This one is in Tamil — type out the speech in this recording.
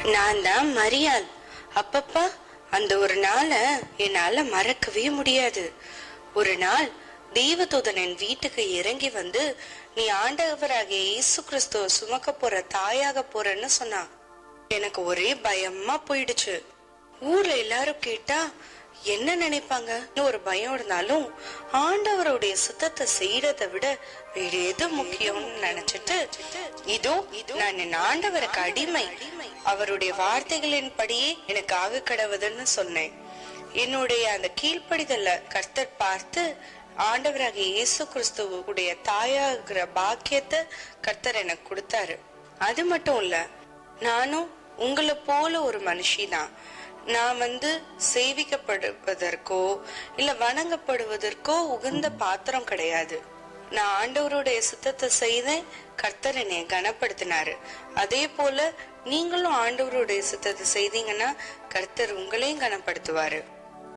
நான் தான் மரியாள் அப்பப்பா அந்த ஒரு நாளை என்னால மறக்கவே முடியாது ஒரு நாள் தேவதூதன் என் வீட்டுக்கு இறங்கி வந்து நீ ஆண்டவராகிய இயேசு கிறிஸ்துவ சுமக்க போற தாயாக போறன்னு சொன்னான் எனக்கு ஒரே பயமா போயிடுச்சு ஊர்ல எல்லாரும் கேட்டா என்ன நினைப்பாங்க ஒரு பயம் இருந்தாலும் ஆண்டவருடைய சுத்தத்தை செய்யறதை விட வேற எது முக்கியம்னு நினைச்சிட்டு இதோ நான் என் ஆண்டவருக்கு அடிமை அவருடைய வார்த்தைகளின் படியே எனக்கு ஆக கடவுதுன்னு சொன்னேன் என்னுடைய அந்த கீழ்ப்படிதல கர்த்தர் பார்த்து ஆண்டவராகிய இயேசு கிறிஸ்துவுடைய தாயாகிற பாக்கியத்தை கர்த்தர் எனக்கு கொடுத்தாரு அது மட்டும் இல்ல நானும் உங்களை போல ஒரு மனுஷிதான் நான் வந்து சேவிக்கப்படுவதற்கோ இல்ல வணங்கப்படுவதற்கோ உகந்த பாத்திரம் கிடையாது நான் ஆண்டவருடைய சுத்தத்தை செய்தேன் கர்த்தர் என்னை கனப்படுத்தினாரு அதே போல நீங்களும் ஆண்டவருடைய சுத்தத்தை செய்தீங்கன்னா கர்த்தர் உங்களையும் கனப்படுத்துவாரு